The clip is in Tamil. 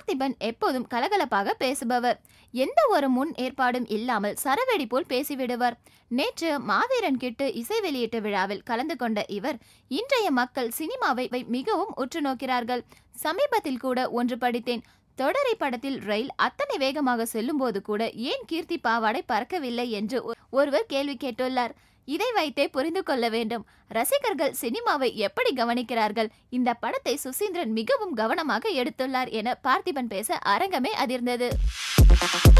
பார்த்திபன் எப்போதும் கலகலப்பாக பேசுபவர் எந்த ஒரு முன் ஏற்பாடும் இல்லாமல் சரவெடி போல் பேசிவிடுவார் நேற்று மாவீரன் கிட்டு இசை வெளியீட்டு விழாவில் கலந்து கொண்ட இவர் இன்றைய மக்கள் சினிமாவை வை- மிகவும் உற்று நோக்கிறார்கள் சமீபத்தில் கூட ஒன்று படித்தேன் தொடரை படத்தில் ரயில் அத்தனை வேகமாக செல்லும்போது கூட ஏன் கீர்த்தி பாவாடை பறக்கவில்லை என்று ஒ- ஒருவர் கேள்வி கேட்டுள்ளார் இதை வைத்தே புரிந்து கொள்ள வேண்டும் ரசிகர்கள் சினிமாவை எப்படி கவனிக்கிறார்கள் இந்த படத்தை சுசீந்திரன் மிகவும் கவனமாக எடுத்துள்ளார் என பார்த்திபன் பேச அரங்கமே அதிர்ந்தது